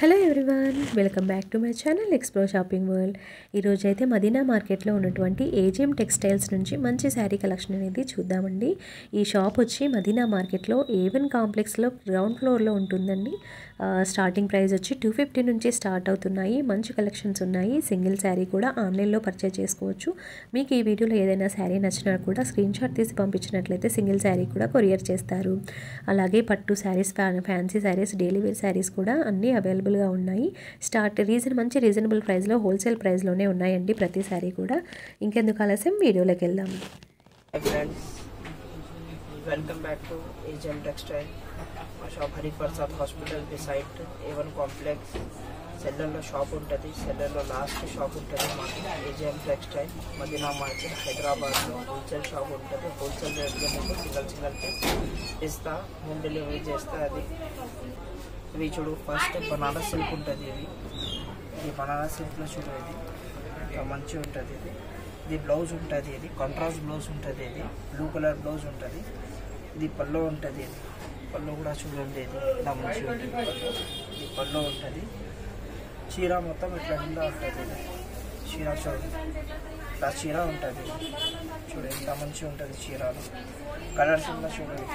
Hello everyone welcome back to my channel explore shopping world ఈరోజు అయితే మదీనా మార్కెట్లో ఉన్నటువంటి ఏజిఎం టెక్స్టైల్స్ నుంచి మంచి శారీ కలెక్షన్ అనేది చూద్దామండి ఈ షాప్ వచ్చి మదీనా మార్కెట్లో ఏవెన్ కాంప్లెక్స్లో గ్రౌండ్ ఫ్లోర్లో ఉంటుందండి ఆ, స్టార్టింగ్ ప్రైస్ వచ్చి టూ ఫిఫ్టీ నుంచి స్టార్ట్ అవుతున్నాయి మంచి కలెక్షన్స్ ఉన్నాయి సింగిల్ శారీ కూడా ఆన్లైన్లో పర్చేజ్ చేసుకోవచ్చు మీకు ఈ వీడియోలో ఏదైనా శారీ నచ్చినా కూడా స్క్రీన్ షాట్ తీసి పంపించినట్లయితే సింగిల్ శారీ కూడా కొరియర్ చేస్తారు అలాగే పట్టు saris fancy saris daily wear saris కూడా అన్నీ అవైలబుల్గా ఉన్నాయి స్టార్ట్ రీజన్ మంచి రీజనబుల్ ప్రైస్లో హోల్సేల్ ప్రైస్లోనే ఉన్నాయండి ప్రతి శారీ కూడా ఇంకెందుకు ఆలస్యం వీడియోలోకి వెళ్దాం hi friends welcome back to AGM textile మా shop Hariprasad hospital beside A one complex సెల్లర్లో షాప్ ఉంటుంది సెల్లర్లో లాస్ట్ షాప్ ఉంటుంది మాకు ఏజిఎం టెక్స్టైల్ మదీనా మార్కెట్ హైదరాబాద్లో హోల్సేల్ షాప్ ఉంటుంది హోల్సేల్ రేట్లో మీకు సింగల్ సింగల్ పీస్ ఇస్తా హోమ్ డెలివరీ చేస్తా అది ఇవి చూడు ఫస్ట్ బనారస్ సిల్క్ ఉంటుంది ఇది ఇది బనారస్ సిల్క్లో చూడు ఇది ఇంకా మంచిగా ఉంటుంది ఇది ఇది బ్లౌజ్ ఉంటుంది ఇది కాంట్రాస్ట్ బ్లౌజ్ ఉంటుంది ఇది బ్లూ కలర్ బ్లౌజ్ ఉంటుంది ఇది పల్లో ఉంటుంది ఇది పల్లో కూడా చూడండి ఇది ఇలా మంచిగా ఉంటుంది పల్లో ఇది పల్లో ఉంటుంది చీర మొత్తం ఇట్లా నిండా ఉంటుంది ఇది చీర చూడండి ఇట్లా చీర ఉంటుంది చూడు ఎంత మంచిగా ఉంటుంది చీరలు కలర్స్ కూడా చూడండి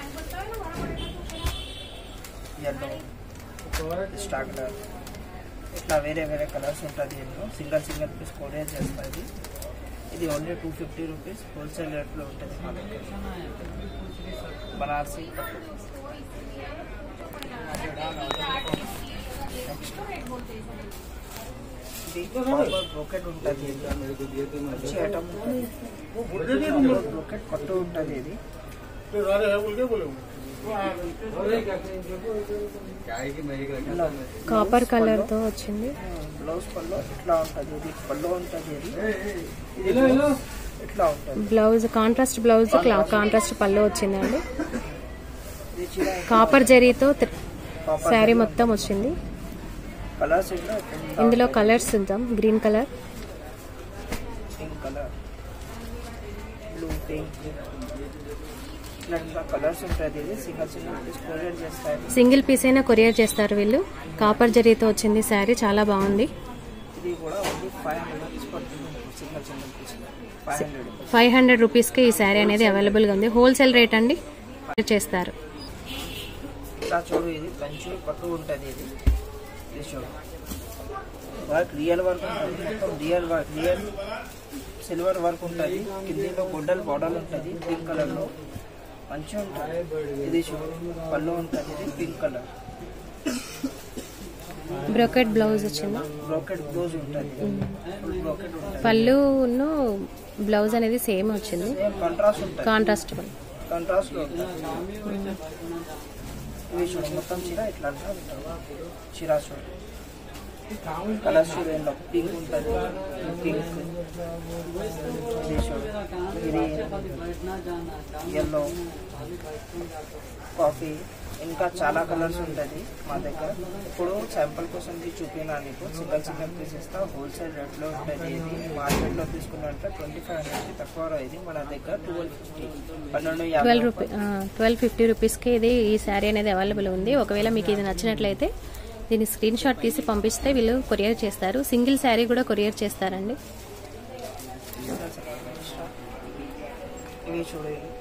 ఎల్లో స్టాక్ కలర్ ఇట్లా వేరే వేరే కలర్స్ ఉంటుంది ఇందులో సింగల్ సింగల్ పీస్ కొరియర్ చేస్తుంది ఇది only two fifty rupees wholesale రేట్లో ఉంటుంది మా దగ్గర బనారసి పట్టు. ఇది బ్రోకెట్ ఉంటుంది మంచి ఐటమ్ బ్రోకెట్ పట్టు ఉంటుంది ఇది ఇలా కాపర్ కలర్తో వచ్చింది బ్లౌజ్ పళ్ళు ఇట్లా ఉంటుంది ఇది పళ్ళు ఉంటుంది ఇది ఇది బ్లౌజ్ ఇట్లా ఉంటుంది బ్లౌజ్ కాంట్రాస్ట్ బ్లౌజ్ కాంట్రాస్ట్ పళ్ళు వచ్చిందండి ఇది చీర కాపర్ జరీతో కాపర్ శారీ మొత్తం వచ్చింది కలర్స్ ఇట్లా ఇట్లా ఇందులో కలర్స్ ఉందాం green colour pink colour blue pink ఇట్లా ఇంకా కలర్స్ ఉంటుంది ఇది సింగల్ సింగల్ పీస్ కొరియర్ చేస్తారు సింగిల్ పీస్ అయినా కొరియర్ చేస్తారు వీళ్ళు కాపర్ జరీతో వచ్చింది శారీ చాలా బాగుంది ఇది కూడా ఓన్లీ ఫైవ్ హండ్రెడ్ రూపీస్ పడుతుంది single single piece five hundred rupees five hundred రూపీస్కి ఈ శారీ అనేది అవైలబుల్గా ఉంది హోల్సేల్ రేట్ అండి చేస్తారు ఇలా చూడు ఇది కంచు పట్టు ఉంటుంది ఇది ఇది చూడు వర్క్ రియల్ వర్క్ ఉంటుంది మొత్తం real work real silver work ఉంటుంది కిందిలో గొడ్డల్ బార్డర్ ఉంటుంది పింక్ కలర్ లో మంచిగా ఉంటుంది ఇది చూడు పళ్ళు ఉంటుంది ఇది పింక్ కలర్ బ్రోకెట్ బ్లౌజ్ వచ్చింది బ్రోకెట్ బ్లౌజ్ ఉంటుంది ఫుల్ బ్రోకెట్ ఉంటుంది పళ్ళును బ్లౌజ్ అనేది సేమ్ వచ్చింది సేమ్ కాంట్రాస్ట్ ఉంటుంది కాంట్రాస్ట్ పళ్ళు కాంట్రాస్ట్ లో ఉంటుంది ఇవి చూడు మొత్తం చీర ఇట్లా అంటారు చీర చూడు కలర్స్ చూడు ఎల్లో పింక్ ఉంటుంది పింక్ ఇది చూడు గ్రీన్ ఎల్లో కాఫీ ఇంకా చాలా కలర్స్ ఉంటుంది మా దగ్గర ఇప్పుడు శాంపుల్ కోసం చూపినా నీకు సింగల్ సింగల్ పీస్ ఇస్తా హోల్సేల్ రేట్లో ఉంటుంది ఇది మార్కెట్లో తీసుకున్నట్టే ట్వంటీ ఫైవ్ హండ్రెడ్కి తక్కువ ఇది మన దగ్గర ట్వెల్వ్ ఫిఫ్టీ పన్నెండు యాభై ట్వెల్వ్ రూపీ ట్వెల్వ్ ఫిఫ్టీ రూపీస్కి ఇది ఈ శారీ అనేది అవైలబుల్ ఉంది ఒకవేళ మీకు ఇది నచ్చినట్లయితే దీని స్క్రీన్ షాట్ తీసి పంపిస్తే వీళ్ళు కొరియర్ చేస్తారు సింగిల్ శారీ కూడా కొరియర్ చేస్తారండి ఇవి చూడు ఇవి.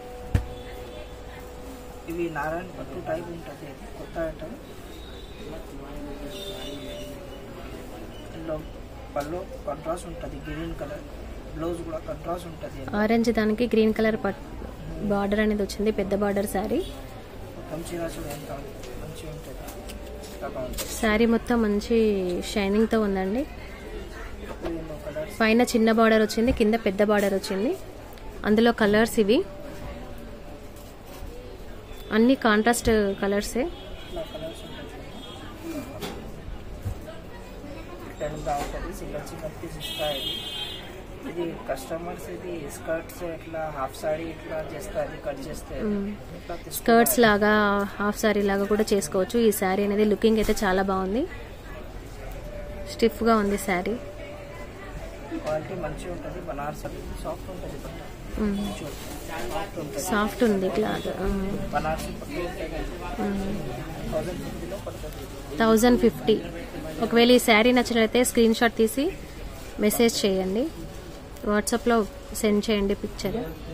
ఇవి నారాయణ పట్టు టైప్ ఉంటుంది ఇది కొత్త ఐటమ్ ఇందులో పళ్ళు కంట్రాస్ట్ ఉంటుంది గ్రీన్ కలర్ బ్లౌజ్ కూడా కంట్రాస్ట్ ఉంటుంది ఆరెంజ్ దానికి గ్రీన్ కలర్ పట్ బార్డర్ అనేది వచ్చింది పెద్ద బార్డర్ శారీ మొత్తం చీర చూడు ఎంత మంచిగా ఉంటుంది చాలా బాగుంటుంది శారీ మొత్తం మంచి షైనింగ్తో ఉందండి ఎన్నో కలర్స్ పైన చిన్న బార్డర్ వచ్చింది కింద పెద్ద బార్డర్ వచ్చింది అందులో కలర్స్ ఇవి అన్ని కాంట్రాస్ట్ కలర్సే ఇట్లా కలర్స్ ఉంటుంది రిటర్న్ బాగుంటుంది సింగల్ సింగల్ పీస్ ఇస్తాయి ఇది కస్టమర్స్ ఇది స్కర్ట్స్ ఇట్లా హాఫ్ సాడీ ఇట్లా చేస్తారు కట్ చేస్తే ఇట్లా తీసుకుంటారు. స్కర్ట్స్ లాగా హాఫ్ శారీ లాగా కూడా చేసుకోవచ్చు ఈ శారీ అనేది లుకింగ్ అయితే చాలా బాగుంది స్టిఫ్గా ఉంది శారీ క్వాలిటీ మంచిగా ఉంటుంది బనారస్ సాఫ్ట్ ఉంటుంది బట్ట చూడు సాఫ్ట్ ఉంటుంది సాఫ్ట్ ఉంది క్లాత్ బనారసి పట్టు ఉంటుంది థౌజండ్ ఫిఫ్టీలో పడుతుంది థౌజండ్ ఫిఫ్టీ ఒకవేళ ఈ శారీ నచ్చినట్లయితే స్క్రీన్ షాట్ తీసి మెసేజ్ చేయండి వాట్సాప్లో సెండ్ చేయండి పిక్చర్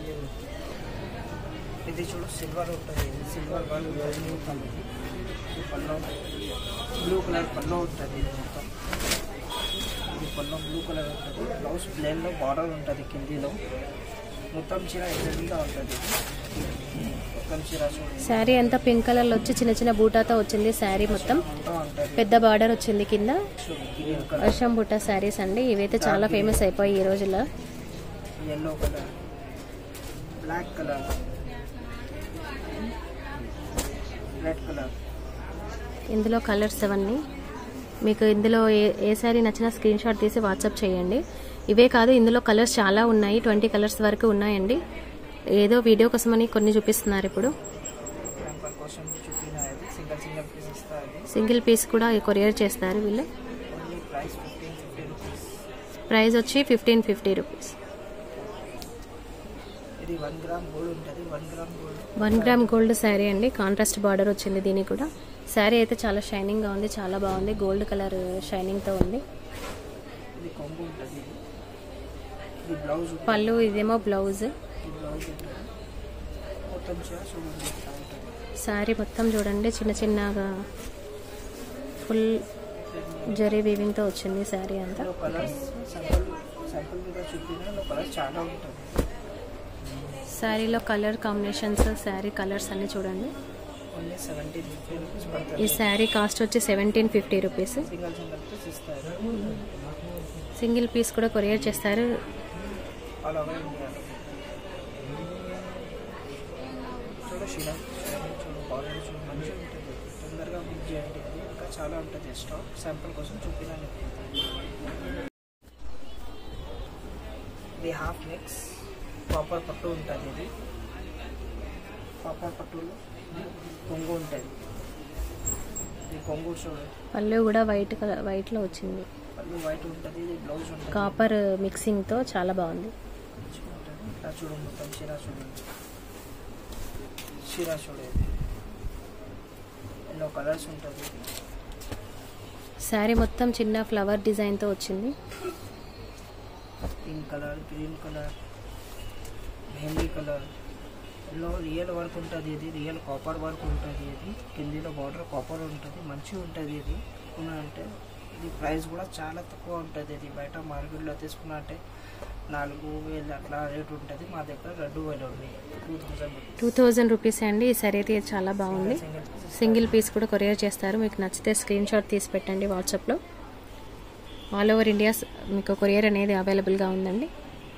ఇది చూడు సిల్వర్ ఉంటుంది ఇది సిల్వర్ వన్ ఉంటుంది ఇది పల్లో బ్లూ కలర్ పల్లో ఉంటుంది ఇది మొత్తం ఇది పల్లో బ్లూ కలర్ ఉంటుంది బ్లౌజ్ ప్లేన్లో బార్డర్ ఉంటుంది కిందిలో మొత్తం చీర ఎదురుగా ఉంటుంది ఇది మొత్తం చీర చూడు శారీ అంతా పింక్ కలర్లో వచ్చి చిన్న చిన్న బూటాతో వచ్చింది శారీ మొత్తం మొత్తం ఉంటుంది పెద్ద బార్డర్ వచ్చింది కింద చూడు గ్రీన్ కలర్ వర్షం బుట్ట శారీస్ అండి ఇవైతే చాలా ఫేమస్ అయిపోయాయి ఈ రోజుల్లో yellow color, black color, red color. ఇందులో కలర్స్ అవన్నీ మీకు ఇందులో ఏ ఏ శారీ నచ్చినా స్క్రీన్ షాట్ తీసి వాట్సాప్ చేయండి ఇవే కాదు ఇందులో కలర్స్ చాలా ఉన్నాయి ట్వంటీ కలర్స్ వరకు ఉన్నాయండి ఏదో వీడియో కోసమని కొన్ని చూపిస్తున్నారు ఇప్పుడు Sample కోసం చూపిన ఇది సింగల్ సింగల్ పీస్ ఇస్తా ఇది సింగిల్ పీస్ కూడా కొరియర్ చేస్తారు వీళ్ళు only price fifteen fifty rupees price వచ్చి ఫిఫ్టీన్ ఫిఫ్టీ రూపీస్ ఇది వన్ గ్రామ్ గోల్డ్ ఉంటుంది one gram gold one gram gold sari అండి కాంట్రాస్ట్ బార్డర్ వచ్చింది దీనికి కూడా శారీ అయితే చాలా షైనింగ్గా ఉంది చాలా బాగుంది గోల్డ్ కలర్ షైనింగ్తో ఉంది ఇది కొంగు ఉంటుంది ఇది ఇది బ్లౌజ్ ఉంటుంది పళ్ళు ఇదేమో బ్లౌజ్ ఇది బ్లౌజ్ ఉంటుంది మొత్తం చీర చూడండి ఇట్లా ఉంటుంది శారీ మొత్తం చూడండి చిన్న చిన్నగా ఫుల్ జరీ వీవింగ్తో వచ్చింది శారీ అంతా ఇందులో కలర్స్ సింపుల్ సింపుల్ మీద చూపిన ఇందులో కలర్స్ చాలా ఉంటుంది శారీలో కలర్ కాంబినేషన్స్ శారీ కలర్స్ అన్ని చూడండి ఓన్లీ సెవెంటీన్ ఫిఫ్టీ రూపీస్ ఈ పడుతుంది శారీ కాస్ట్ వచ్చి seventeen fifty rupees single single piece ఇస్తారు సింగిల్ పీస్ కూడా కొరియర్ చేస్తారు ఆల్ ఓవర్ ఇండియా చూడు శిల చూడు బార్డర్ చూడు మంచిగా ఉంటుంది తొందరగా బుక్ చేయండి ఇది ఇంకా చాలా ఉంటుంది స్టాక్ శాంపుల్ కోసం చూపినాను ఇది హాఫ్ మిక్స్ కాపర్ పట్టు ఉంటుంది ఇది కాపర్ పట్టులో కొంగు ఉంటుంది ఇది కొంగు చూడు పళ్ళు కూడా వైట్ కలర్ వైట్లో వచ్చింది పళ్ళు వైట్ ఉంటుంది ఇది బ్లౌజ్ ఉంటుంది కాపర్ మిక్సింగ్తో చాలా బాగుంది మంచిగా ఉంటుంది ఇట్లా చూడు మొత్తం చీర చూడండి చీర చూడేది ఎన్నో కలర్స్ ఉంటుంది శారీ మొత్తం చిన్న ఫ్లవర్ డిజైన్తో వచ్చింది pink colour green colour mehndi colour yellow real work ఉంటుంది ఇది రియల్ కాపర్ వర్క్ ఉంటుంది ఇది కిందిలో బార్డర్ కాపర్ ఉంటుంది మంచిగా ఉంటుంది ఇది తీసుకున్నా అంటే ఇది ప్రైస్ కూడా చాలా తక్కువ ఉంటుంది ఇది బయట మార్కెట్లో తీసుకున్నా అంటే నాలుగు వేలు అట్లా రేట్ ఉంటుంది మా దగ్గర రెండు వేలు ఉంది two thousand two thousand rupees అండి ఈ సారీ అయితే చాలా బాగుంది సింగిల్ పీస్ కూడా కొరియర్ చేస్తారు మీకు నచ్చితే స్క్రీన్ షాట్ తీసి పెట్టండి వాట్సాప్లో ఆల్ ఓవర్ ఇండియా మీకు కొరియర్ అనేది అవైలబుల్గా ఉందండి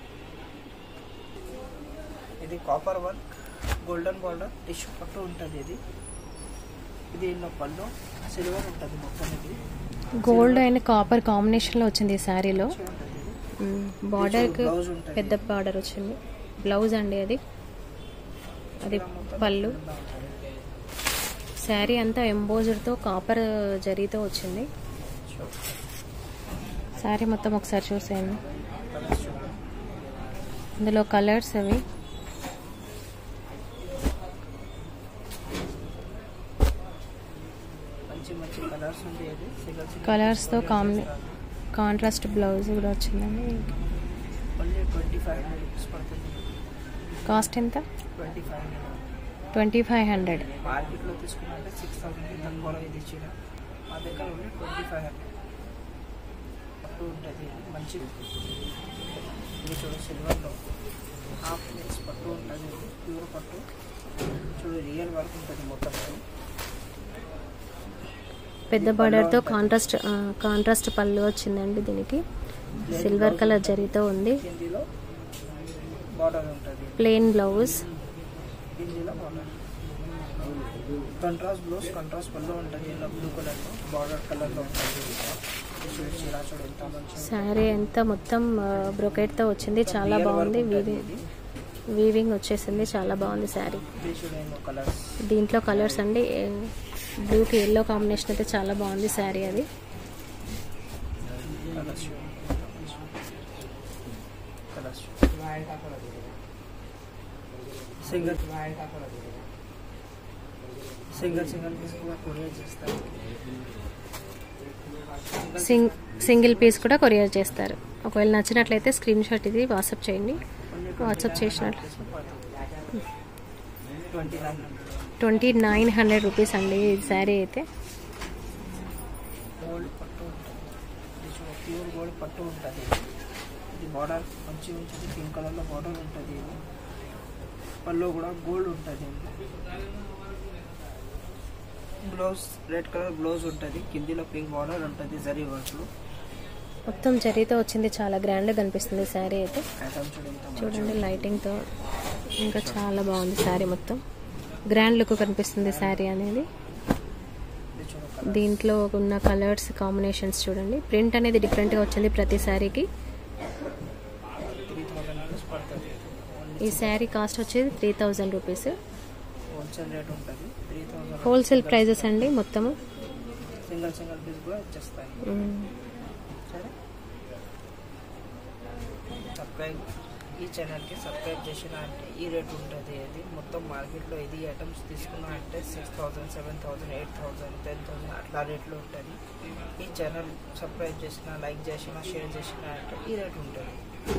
ఇది copper work golden border tissue పట్టు ఉంటుంది ఇది ఇది ఇందులో పళ్ళు సిల్వర్ ఉంటుంది మొత్తం ఇది గోల్డ్ అండ్ కాపర్ కాంబినేషన్లో వచ్చింది ఈ శారీలో మంచిగా ఉంటుంది ఇది బార్డర్కి బ్లౌజ్ ఉంటుంది పెద్ద బార్డర్ వచ్చింది బ్లౌజ్ అండి అది అది పళ్ళు ఇలా ఉంటుంది. శారీ అంతా ఎంబోజర్తో కాపర్ జరీతో వచ్చింది సో, శారీ మొత్తం ఒకసారి చూసేయండి కలర్స్ చూడండి ఇందులో కలర్స్ అవి మంచి మంచి కలర్స్ ఉంటాయి ఇది సింగల్ సింగల్ Colours తో pieces కాంబి- చేస్తారు. కాంట్రాస్ట్ బ్లౌజ్ కూడా వచ్చిందండి only twenty five hundred rupees పడుతుంది కాస్ట్ ఎంత twenty five hundred twenty five hundred మార్కెట్లో తీసుకున్నంటే సిక్స్ థౌసండ్కి తక్కువలో ఇది చీర మా దగ్గర ఓన్లీ ట్వంటీ ఫైవ్ హండ్రెడ్ పట్టు ఉంటుంది ఇది మంచి ఇది చూడు సిల్వర్లో హాఫ్ మిక్స్ పట్టు ఉంటుంది ఇది ప్యూర్ పట్టు చూడు రియల్ వర్క్ ఉంటుంది మొత్తం ఇది. పెద్ద బార్డర్తో కాంట్రాస్ట్ ఆ, కాంట్రాస్ట్ పళ్ళు వచ్చిందండి దీనికి సిల్వర్ కలర్ జరీతో ఉంది హిందీలో బార్డర్ ఉంటుంది ప్లెయిన్ బ్లౌజ్ హిందీలో బార్డర్ కంట్రాస్ట్ బ్లౌజ్ కంట్రాస్ట్ పళ్ళు ఉంటుంది ఇలా బ్లూ కలర్లో బార్డర్ కలర్లో ఉంటుంది ఇది చూడు చీర చూడు ఎంత మంచిగా శారీ అంతా మొత్తం బ్రొకెట్తో వచ్చింది చాలా బాగుంది వీవింగ్ వీవింగ్ వచ్చేసింది చాలా బాగుంది శారీ ఇది చూడండి కలర్స్ దీంట్లో కలర్స్ అండి బ్లూకి ఎల్లో కాంబినేషన్ అయితే చాలా బాగుంది శారీ అది colours colours single single single piece కూడా కొరియర్ చేస్తారు సింగ్ సింగిల్ పీస్ కూడా కొరియర్ చేస్తారు ఒకవేళ నచ్చినట్లయితే స్క్రీన్ షాట్ ఇది వాట్సాప్ చేయండి వాట్సాప్ చేసినట్లు twenty nine twenty nine hundred rupees అండి ఈ శారీ అయితే గోల్డ్ పట్టు ఉంటుంది ఇది చూడ ప్యూర్ గోల్డ్ పట్టు ఉంటుంది ఇది బార్డర్ మంచి ఉంటుంది పింక్ కలర్లో బార్డర్ ఉంటుంది ఇది పళ్ళు కూడా గోల్డ్ ఉంటుంది బ్లౌజ్ రెడ్ కలర్ బ్లౌజ్ ఉంటుంది కిందిలో పింక్ బార్డర్ ఉంటుంది జరీ వర్క్లు మొత్తం జరీతో వచ్చింది చాలా గ్రాండ్గా కనిపిస్తుంది శారీ అయితే ఐటమ్ చూడండి ఎంత మంచిగా చూడండి లైటింగ్తో ఇంకా చాలా బాగుంది శారీ మొత్తం గ్రాండ్ లుక్ కనిపిస్తుంది శారీ అనేది ఇది చూడ కలర్ దీంట్లో ఉన్న కలర్స్ కాంబినేషన్స్ చూడండి ప్రింట్ అనేది డిఫరెంట్గా వచ్చింది ప్రతి శారీకి త్రీ థౌజండ్ రూపీస్ పడుతుంది ఈ శారీ కాస్ట్ వచ్చేది three thousand rupees wholesale rate ఉంటుంది త్రీ థౌజండ్ హోల్సేల్ ప్రైజెస్ అండి మొత్తము సింగిల్ సింగిల్ పీస్ కూడా ఇచ్చేస్తాయి మ్మ్. సరే సబ్స్క్రైబ్ ఈ ఛానల్కి సబ్స్క్రైబ్ చేసిన అంటే ఈ రేట్ ఉంటుంది ఇది మొత్తం మార్కెట్లో ఇది ఐటమ్స్ తీసుకున్నా అంటే six thousand seven thousand eight thousand ten thousand అట్లా రేట్లో ఉంటుంది ఈ ఛానల్ సబ్స్క్రైబ్ చేసిన లైక్ చేసిన షేర్ చేసిన అంటే ఈ రేట్ ఉంటుంది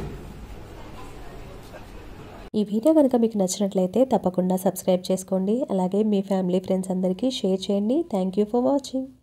ఈ వీడియో కనుక మీకు నచ్చినట్లయితే తప్పకుండా సబ్స్క్రైబ్ చేసుకోండి అలాగే మీ ఫ్యామిలీ ఫ్రెండ్స్ అందరికీ షేర్ చేయండి థ్యాంక్ యూ ఫర్ వాచింగ్